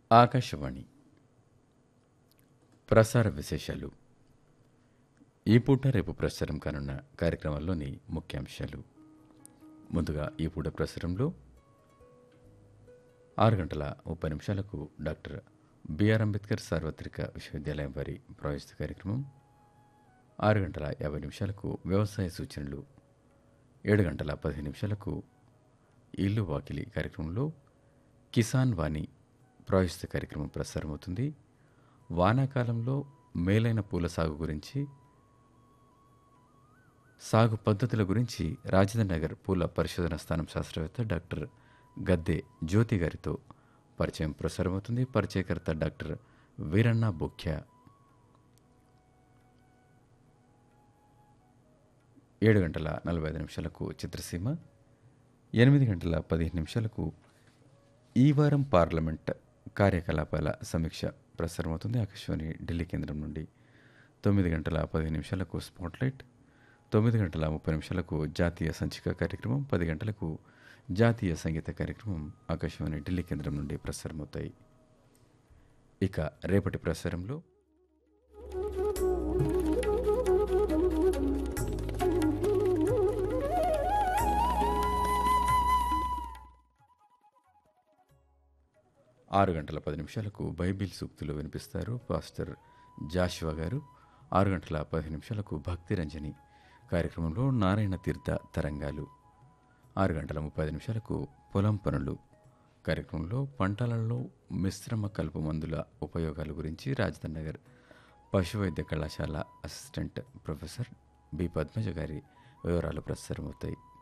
ఆకాశవాణి ప్రసార విశేషాలు ఈ పూట రేపు ప్రసారం కానున్న కార్యక్రమాల్లోని ముఖ్యాంశాలు ముందుగా ఈ పూట ప్రసారంలో ఆరు గంటల ముప్పై నిమిషాలకు డాక్టర్ బిఆర్ అంబేద్కర్ సార్వత్రిక విశ్వవిద్యాలయం వారి ప్రాయోజిత కార్యక్రమం ఆరు గంటల యాభై నిమిషాలకు వ్యవసాయ సూచనలు ఏడు గంటల పదిహేను నిమిషాలకు ఇల్లు వాకిలి కార్యక్రమంలో కిసాన్ వాణి ప్రాయోజిత కార్యక్రమం ప్రసారమవుతుంది వానాకాలంలో మేలైన పూల సాగు గురించి సాగు పద్ధతుల గురించి రాజేంద్ర నగర్ పూల పరిశోధన స్థానం శాస్త్రవేత్త డాక్టర్ గద్దె జ్యోతి గారితో పరిచయం ప్రసారమవుతుంది పరిచయకర్త డాక్టర్ వీరన్న బొఖ్య ఏడు గంటల నలభై ఐదు నిమిషాలకు చిత్రసీమ ఎనిమిది గంటల పదిహేను నిమిషాలకు ఈ వారం పార్లమెంట్ కార్యకలాపాల సమీక్ష ప్రసారమవుతుంది ఆకాశవాణి ఢిల్లీ కేంద్రం నుండి తొమ్మిది గంటల పదిహేను నిమిషాలకు స్పాట్లైట్ తొమ్మిది గంటల ముప్పై నిమిషాలకు జాతీయ సంచిక కార్యక్రమం పది గంటలకు జాతీయ సంగీత కార్యక్రమం ఆకాశవాణి ఢిల్లీ కేంద్రం నుండి ప్రసారమవుతాయి ఇక రేపటి ప్రసారంలో ఆరు గంటల పది నిమిషాలకు బైబిల్ సూక్తులు వినిపిస్తారు పాస్టర్ జాషువా గారు ఆరు గంటల పదిహేను నిమిషాలకు భక్తి రంజని కార్యక్రమంలో నారాయణ తీర్థ తరంగాలు ఆరు గంటల ముప్పై ఐదు నిమిషాలకు పొలం పనులు కార్యక్రమంలో పంటలలో మిశ్రమ కలుపు మందుల ఉపయోగాల గురించి రాజధాని నగర్ పశు వైద్య కళాశాల అసిస్టెంట్ ప్రొఫెసర్ బి పద్మజ గారి వివరాలు ప్రసారమవుతాయి